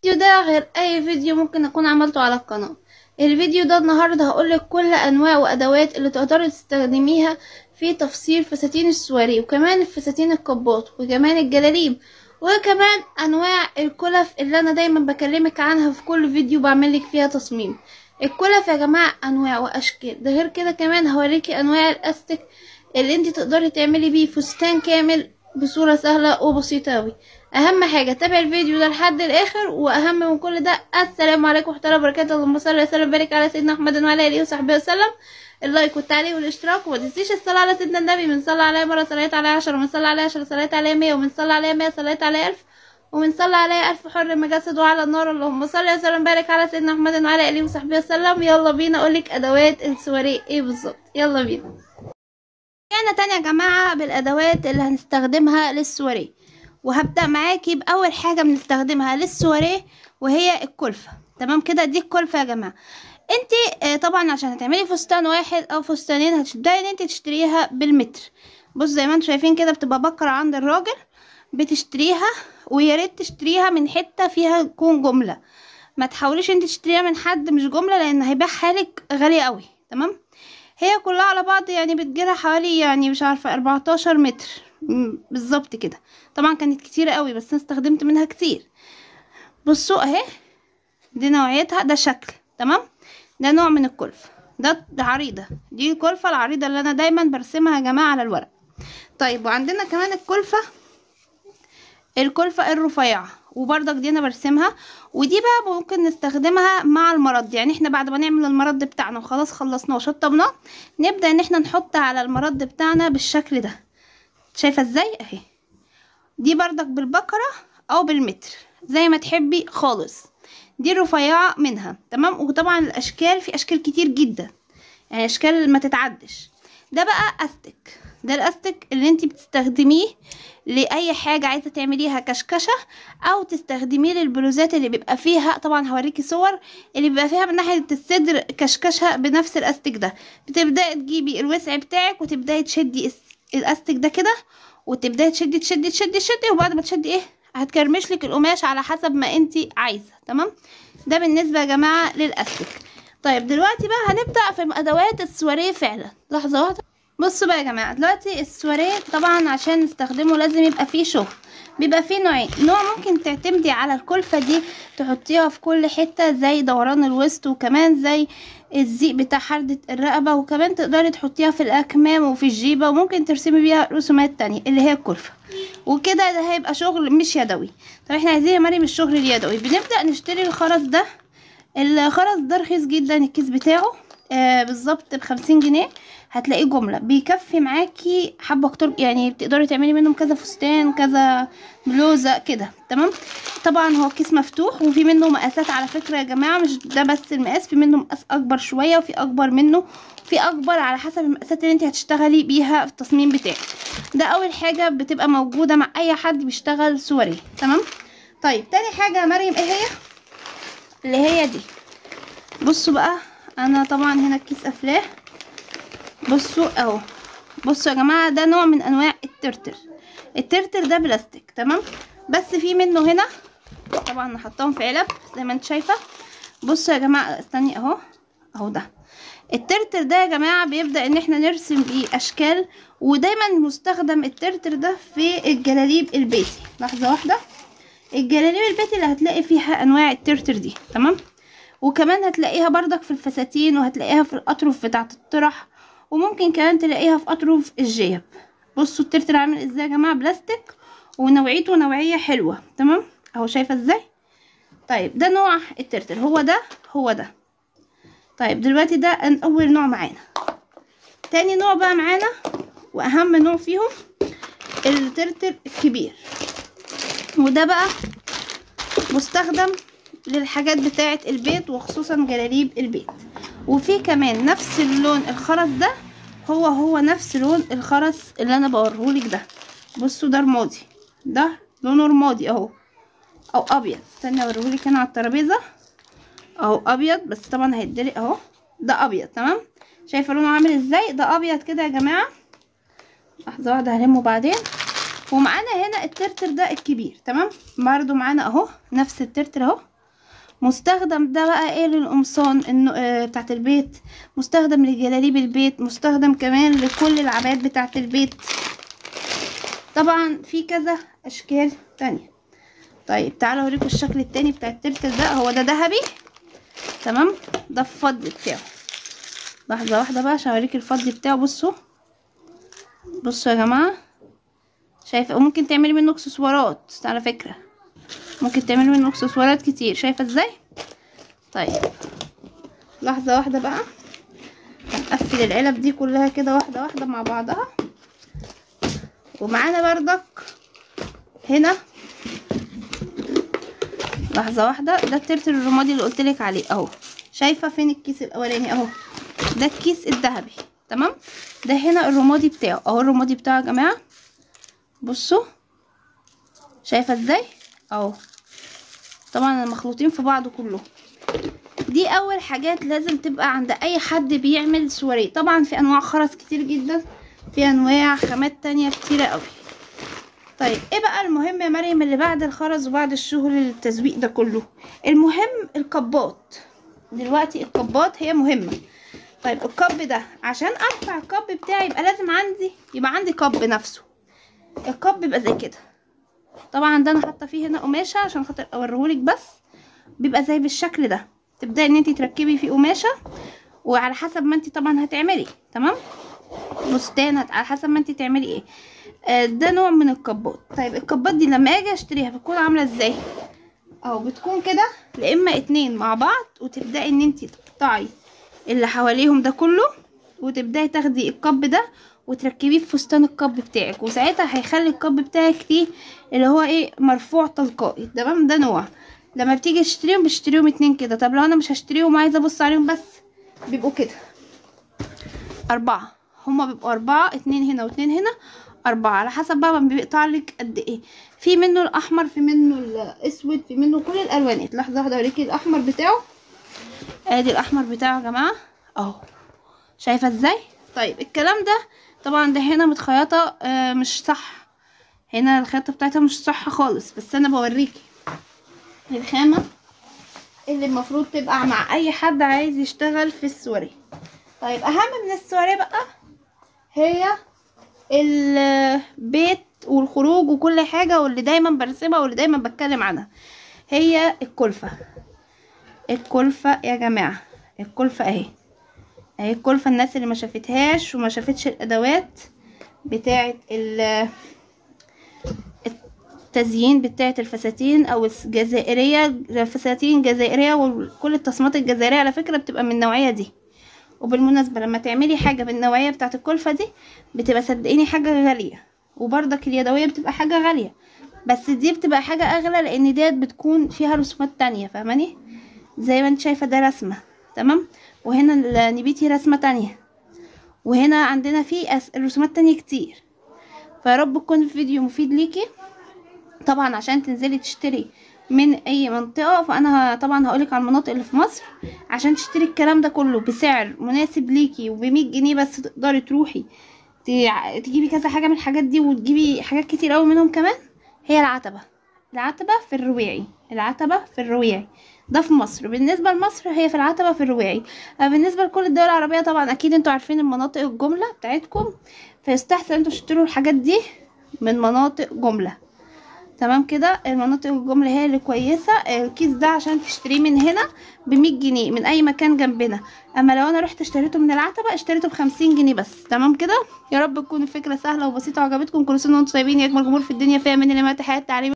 الفيديو ده غير اي فيديو ممكن اكون عملته على القناة الفيديو ده النهاردة هقولك كل انواع وادوات اللي تقدري تستخدميها في تفصيل فساتين السواري وكمان الفساتين الكباط وكمان الجلاليب وكمان انواع الكلف اللي انا دايما بكلمك عنها في كل فيديو بعملك فيها تصميم الكلف يا جماعة انواع واشكال ده غير كده كمان هوريكي انواع الاستك اللي انت تقدري تعملي بيه فستان كامل بصورة سهلة وبسيطة اوي اهم حاجة تابع الفيديو ده لحد الاخر واهم من كل ده السلام عليكم ورحمة الله وبركاته اللهم صل وسلم وبارك على سيدنا محمد وعلى اله وصحبه وسلم اللايك والتعليق والاشتراك وما تنسيش الصلاة على سيدنا النبي من صلى عليه مرة صليت عليه عشرة ومن صلى عليه عشرة صليت عليه مية ومن صلى عليه مية صليت عليه ألف ومن صلى عليه ألف حر مجسد وعلى النار اللهم صل وسلم وبارك على سيدنا محمد وعلى اله وصحبه وسلم يلا بينا اقولك ادوات السواري ايه بالظبط يلا بينا رجعنا تاني يا جماعة بالادوات اللي هنستخدمها للسواري وهبدأ معاكي بأول حاجة بنستخدمها للسواريه وهي الكلفة تمام كده دي الكلفة يا جماعة انت طبعا عشان هتعملي فستان واحد او فستانين هتبدأي ان انت تشتريها بالمتر بص زي ما انتم شايفين كده بتبقى بكرة عند الراجل بتشتريها ويا ريت تشتريها من حتة فيها تكون جملة ما تحاوليش انت تشتريها من حد مش جملة لان هيبيعها لك غالية قوي تمام هي كلها على بعض يعني بتجيلها حوالي يعني مش عارفة 14 متر بالظبط كده طبعا كانت كتيرة قوي بس انا استخدمت منها كتير بصوا اهي دي نوعيتها ده شكل تمام ده نوع من الكلفة ده, ده عريضة دي الكلفة العريضة اللي انا دايما برسمها يا جماعة على الورق طيب وعندنا كمان الكلفة الكلفة الرفيعة وبرضك دي انا برسمها ودي بقى ممكن نستخدمها مع المرد يعني احنا بعد ما نعمل المرد بتاعنا وخلاص خلصناه وشطبناه نبدأ ان احنا نحط على المرد بتاعنا بالشكل ده شايفة ازاي اهي دي بردك بالبكرة او بالمتر زي ما تحبي خالص دي الرفيعة منها تمام وطبعا الاشكال في اشكال كتير جدا يعني اشكال ما تتعدش ده بقى استك ده الاستك اللي انت بتستخدميه لاي حاجه عايزه تعمليها كشكشه او تستخدميه للبلوزات اللي بيبقى فيها طبعا هوريكي صور اللي بيبقى فيها من ناحيه الصدر كشكشه بنفس الاستك ده بتبداي تجيبي الوسع بتاعك وتبداي تشدي الاستك ده كده وتبداي تشدي تشدي تشدي تشدي وبعد ما تشدي ايه هتكرمش لك القماش على حسب ما انت عايزه تمام ده بالنسبه يا جماعه للاستك طيب دلوقتي بقى هنبدا في ادوات السواريه فعلا لحظه واحده بصوا بقى يا جماعه دلوقتي السواريه طبعا عشان نستخدمه لازم يبقى فيه شغل بيبقى فيه نوعين نوع ممكن تعتمدي على الكلفة دي تحطيها في كل حتة زي دوران الوسط وكمان زي الزيق بتاع حردة الرقبة وكمان تقدري تحطيها في الأكمام وفي الجيبة وممكن ترسمي بيها رسومات تانية اللي هي الكلفة وكده ده هيبقى شغل مش يدوي طب احنا عايزين يا مريم الشغل اليدوي بنبدأ نشتري الخرز ده الخرز ده رخيص جدا الكيس بتاعه آه بالظبط بخمسين جنيه هتلاقيه جمله بيكفي معاكي حبه اكتر يعني بتقدري تعملي منهم كذا فستان كذا بلوزه كده تمام طبعا هو كيس مفتوح وفي منه مقاسات على فكره يا جماعه مش ده بس المقاس في منه مقاس اكبر شويه وفي اكبر منه في اكبر على حسب المقاسات اللي انت هتشتغلي بيها في التصميم بتاعك ده اول حاجه بتبقى موجوده مع اي حد بيشتغل سواري تمام طيب تاني حاجه يا مريم ايه هي اللي هي دي بصوا بقى انا طبعا هنا كيس افلاه بصوا اهو بصوا يا جماعه ده نوع من انواع الترتر الترتر ده بلاستيك تمام بس في منه هنا طبعا نحطهم في علب زي ما انت شايفه بصوا يا جماعه استني اهو اهو ده الترتر ده يا جماعه بيبدا ان احنا نرسم بيه اشكال ودايما مستخدم الترتر ده في الجلاليب البيتي لحظه واحده الجلاليب البيتي اللي هتلاقي فيها انواع الترتر دي تمام وكمان هتلاقيها بردك في الفساتين وهتلاقيها في الاطرف بتاعه الطرح وممكن كمان تلاقيها في اطراف الجيب بصوا الترتر عامل ازاي يا جماعه بلاستيك ونوعيته نوعيه حلوه تمام اهو شايفه ازاي طيب ده نوع الترتر هو ده هو ده طيب دلوقتي ده اول نوع معانا تاني نوع بقى معانا واهم نوع فيهم الترتر الكبير وده بقى مستخدم للحاجات بتاعه البيت وخصوصا جلاليب البيت وفي كمان نفس اللون الخرز ده هو هو نفس لون الخرز اللي انا بوريهولك ده بصوا ده رمادي ده لونه رمادي اهو او ابيض استني اوريهولك هنا على الترابيزه اهو ابيض بس طبعا هيتدلق اهو ده ابيض تمام شايفه لونه عامل ازاي ده ابيض كده يا جماعه لحظه واحده هلمه بعدين ومعانا هنا الترتر ده الكبير تمام برضو معانا اهو نفس الترتر اهو مستخدم ده بقى ايه للقمصان النو- آه، بتاعت البيت مستخدم لجلاليب البيت مستخدم كمان لكل العبايات بتاعت البيت طبعا في كذا اشكال تانية طيب تعالوا اوريكم الشكل التاني بتاع الترتل ده هو ده ذهبي تمام ده الفضي بتاعه لحظة واحدة بقى عشان اوريك الفضي بتاعه بصوا بصوا يا جماعة شايفة وممكن تعملي منه اكسسوارات على فكرة ممكن تعملي منه اكسسوارات كتير شايفة ازاي طيب لحظة واحدة بقى هنقفل العلب دي كلها كده واحدة واحدة مع بعضها ومعانا بردك هنا لحظة واحدة ده الترتر الرمادي اللي قلتلك عليه اهو شايفة فين الكيس الاولاني اهو ده الكيس الذهبي تمام ده هنا الرمادي بتاعه اهو الرمادي بتاعه يا جماعة بصوا شايفة ازاي اهو طبعا مخلوطين في بعض كله دي اول حاجات لازم تبقى عند اي حد بيعمل سواريه طبعا في انواع خرز كتير جدا في انواع خامات تانية كتيرة قوي طيب ايه بقى المهم يا مريم اللي بعد الخرز وبعد الشغل التزويق ده كله المهم الكبات دلوقتي الكبات هي مهمة طيب الكب ده عشان ارفع الكب بتاعي يبقى لازم عندي يبقى عندي كب نفسه الكب بيبقى زي كده طبعا ده انا حاطه فيه هنا قماشه عشان خاطر اوريهولك بس بيبقى زي بالشكل ده تبداي ان انت تركبي فيه قماشه وعلى حسب ما انت طبعا هتعملي تمام فستان هت- على حسب ما انت تعملي ايه آه، ده نوع من الكبات طيب الكبات دي لما اجي اشتريها بتكون عامله ازاي اهو بتكون كده لا اما اتنين مع بعض وتبداي ان انت تقطعي اللي حواليهم ده كله وتبداي تاخدي الكب ده وتركبيه في فستان الكب بتاعك وساعتها هيخلي الكب بتاعك فيه اللي هو ايه مرفوع تلقائي تمام ده نوع لما بتيجي تشتريهم بتشتريهم اتنين كده طب لو انا مش هشتريهم عايزه ابص عليهم بس بيبقوا كده اربعه هما بيبقوا اربعه اتنين هنا واتنين هنا اربعه على حسب بقى ما بيقطع لك قد ايه في منه الاحمر في منه الاسود في منه كل الالوانات لحظه واحده اوريكي الاحمر بتاعه ادي الاحمر بتاعه يا جماعه اهو شايفه ازاي طيب الكلام ده طبعا ده هنا متخيطه آه مش صح هنا الخيطه بتاعتها مش صح خالص بس انا بوريكي الخامه اللي المفروض تبقى مع اي حد عايز يشتغل في السواريه طيب اهم من السواريه بقى هي البيت والخروج وكل حاجه واللي دايما برسمها واللي دايما بتكلم عنها هي الكلفه الكلفه يا جماعه الكلفه اهي اهي الكلفه الناس اللي ما شافتهاش وما شافتش الادوات بتاعه ال- التزيين بتاعه الفساتين او الجزائريه الفساتين الجزائريه وكل التصميمات الجزائريه على فكره بتبقى من النوعيه دي وبالمناسبه لما تعملي حاجه بالنوعيه بتاعه الكلفه دي بتبقى صدقيني حاجه غاليه وبرضك اليدويه بتبقى حاجه غاليه بس دي بتبقى حاجه اغلى لان ديت بتكون فيها رسومات تانية فاهماني زي ما انت شايفه ده رسمه تمام وهنا النبيتي رسمه تانية وهنا عندنا في أس- رسومات تانية كتير فيا رب يكون الفيديو مفيد ليكي طبعا عشان تنزلي تشتري من اي منطقة فانا ه- طبعا هقولك على المناطق اللي في مصر عشان تشتري الكلام ده كله بسعر مناسب ليكي وبمية جنيه بس تقدري تروحي تع- تجيبي كذا حاجة من الحاجات دي وتجيبي حاجات كتير قوي منهم كمان هي العتبة العتبة في الربيعي العتبة في الربيعي ده في مصر بالنسبة لمصر هي في العتبة في الربيعي أما بالنسبة لكل الدول العربية طبعا أكيد انتوا عارفين المناطق الجملة بتاعتكم فيستحسن انتوا تشتروا الحاجات دي من مناطق جملة تمام كده المناطق الجملة هي اللي كويسة الكيس ده عشان تشتريه من هنا بمية جنيه من أي مكان جنبنا أما لو أنا رحت اشتريته من العتبة اشتريته بخمسين جنيه بس تمام كده يا رب تكون الفكرة سهلة وبسيطة وعجبتكم كل سنة وانتم طيبين يا أجمل جمهور في الدنيا فيها من اللي مات حياة تعليم